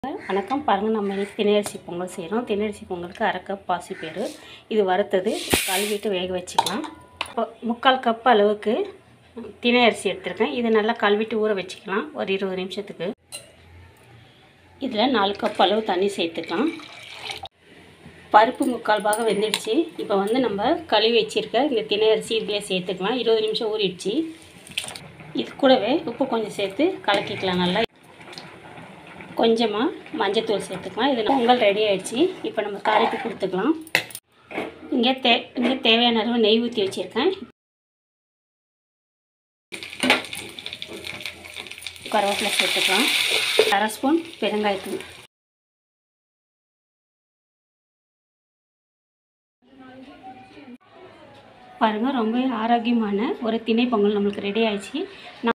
வணக்கம் பாருங்கள் நம்ம இன்னைக்கு திணையரிசி பொங்கல் செய்கிறோம் திணையரிசி பொங்கலுக்கு அரை கப் பாசிப்பயிறு இது வறுத்தது கழுவிட்டு வேக வச்சுக்கலாம் இப்போ முக்கால் கப் அளவுக்கு திணை அரிசி எடுத்திருக்கேன் இதை நல்லா கழுவிட்டு ஊற வச்சுக்கலாம் ஒரு இருபது நிமிஷத்துக்கு இதில் நாலு கப் அளவு தண்ணி சேர்த்துக்கலாம் பருப்பு முக்கால் பாகம் வெந்துடுச்சு இப்போ வந்து நம்ம கழுவி வச்சுருக்க இந்த திணை அரிசி இதிலே சேர்த்துக்கலாம் இருபது நிமிஷம் ஊறிடுச்சு இது கூடவே உப்பு கொஞ்சம் சேர்த்து கலக்கிக்கலாம் நல்லா கொஞ்சமாக மஞ்சத்தூள் சேர்த்துக்கலாம் இது பொங்கல் ரெடி ஆயிடுச்சு இப்போ நம்ம தாளிப்பு கொடுத்துக்கலாம் இங்கே தே இங்கே தேவையான அளவு நெய் ஊற்றி வச்சுருக்கேன் கருவேப்பிலை சேர்த்துக்கலாம் அரை ஸ்பூன் பெருங்காயத்தூள் பாருங்கள் ரொம்ப ஆரோக்கியமான ஒரு திணை பொங்கல் நம்மளுக்கு ரெடி ஆயிடுச்சு